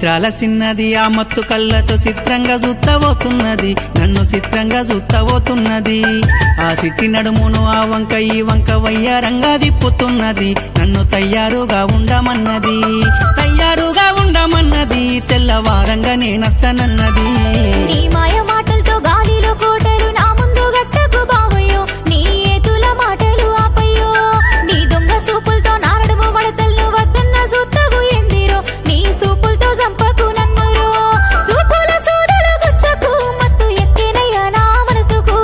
చిత్రాల సిన్నది ఆ మత్తు కళ్ళతో చిత్రంగా చూత్తబోతున్నది నన్ను చిత్రంగా చూత్తబోతున్నది ఆ సిట్టి నడుమును ఆ వంక ఈ వంక వయ్యారంగా దిప్పుతున్నది నన్ను తయారుగా ఉండమన్నది తయారుగా ఉండమన్నది తెల్లవారంగా నేనస్తానన్నది నీ మాయ మాటలతో గాలిలో కోటరు నా ముందు గట్టకు బావయ్యో నీ ఏతుల మాటలు ఆపయ్యో నీ దొంగ సూపులతో నారడము మడతలను వద్దన్న సూత్తవు ఎందిరో నీ సూపులతో చంపకు నన్నురో సూపుల సూదుల గుచ్చకు మత్తు ఎక్కినయ్యా నా మనసుకు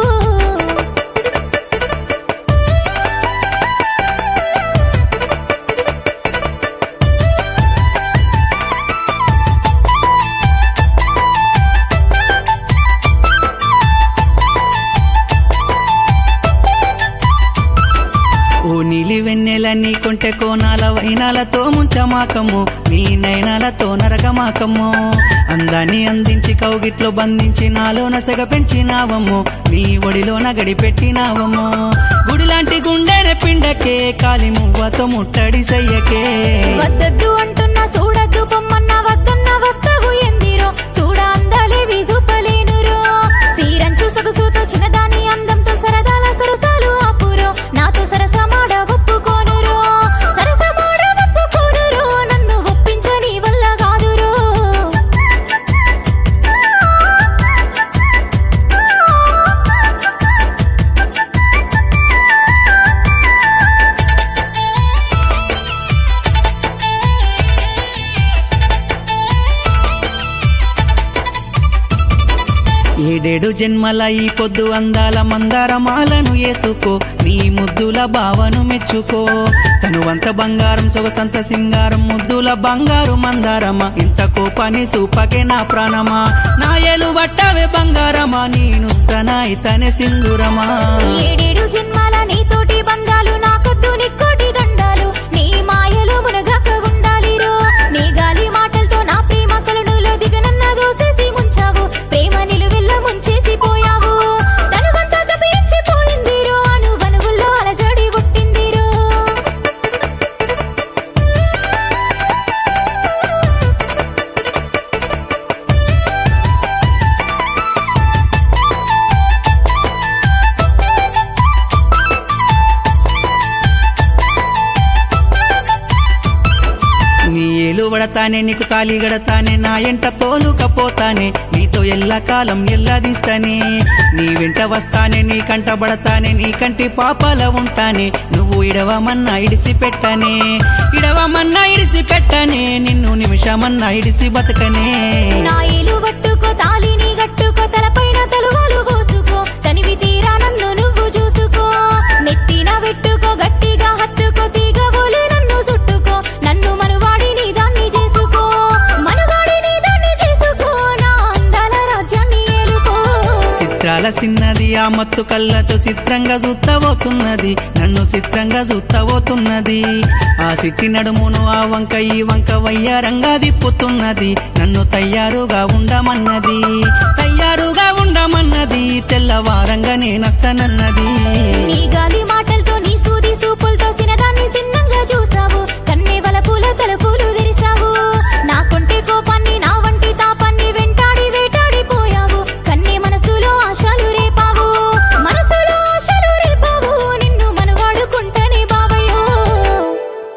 ఓ నీలి వెన్నెల నీ కొంటె కోనాల వైనాలతో ముంచమాకము నీ నయనాలతో నరకమాకము అందాన్ని అందించి కౌగిట్లో బంధించి నాలో నసగ పెంచినావము నీ ఒడిలోన గడి పెట్టినావము గుడిలాంటి గుండెన పిండకే కాలి మువ్వతో ముట్టడి సయ్యకే వద్దద్దు అంటున్నా చూడద్దు పొమ్మన్న వద్దన్న వస్తావు ఎందిరో చూడ అందాలేవి చూపలేనురో సీరంచు సొగసుతో చిన్నదాని అందంతో సరదాల సరసాలు ఆపురో నాతో సరసమాడ ఒప్పుకోనురో సరసమాడ ఒప్పుకోనురో నన్ను ఒప్పించని వల్ల కాదురో ఏడేడు జన్మల ఈ పొద్దు అందాల మందారమాలను వేసుకో నీ ముద్దుల భావను మెచ్చుకో తనువంత బంగారం సొగసంత సింగారం ముద్దుల బంగారు మందారమా ఇంత కోపాన్ని సూపకే నా ప్రాణమా నా ఏలు పట్టవే బంగారమా నేను తన ఇతనే సింధురమా ఏడేడు జన్మాల నీతోటి బంధాలు నాకొద్దు నిక్కోటి దండాలు నీ మాయలో మునగక ఉండాలిరో నీ గాలి మాటలతో నా ప్రేమ కలనులో దిగనన్న దోసేసి ముంచావు ప్రేమ నిలువెల్ల ముంచేసి పోయావు తనువంతా తప్పించిపోయిందిరో అను వనువుల్లో అలజడి పుట్టిందిరో నీ ఏలు పడతానే నీకు తాలి గడతానే నా ఎంట తోలుకపోతానే నీతో ఎల్లకాలం ఎల్లదిస్తానే నీ వెంట వస్తానే నీ కంట పడతానే నీ కంటి పాపాల ఉంటానే నువ్వు ఇడవమన్నా ఇడిసి పెట్టనే ఇడవమన్నా ఇడిసి పెట్టనే నిన్ను నిమిషమన్నా ఇడిసి బతకనే నా ఏలు పట్టుకో తాలిని గట్టుకో తలపైన తలువాలు పోసుకో తనివి తీరా నన్ను నువ్వు చూసుకో నెత్తిన పెట్టుకో గట్టిగా హత్తుకో తీగబోలే నన్ను చుట్టుకో నన్ను మనువాడి నీ దాన్ని చేసుకో మనువాడి నీ దాన్ని చేసుకో నా అందాల రాజ్యాన్ని ఏలుకో చిత్రాల సిన్నది ఆ మత్తు కళ్ళతో చిత్రంగా చూత్తబోతున్నది నన్ను చిత్రంగా చూత్తబోతున్నది ఆ సిట్టి నడుమును ఆ వంక ఈ వంక వయ్యారంగా దిప్పుతున్నది నన్ను తయారుగా ఉండమన్నది తయారుగా ఉండమన్నది తెల్లవారంగా నేనస్తానన్నది నీ గాలి మాటలతో నీ సూది సూపులతో సినదాన్ని సిన్న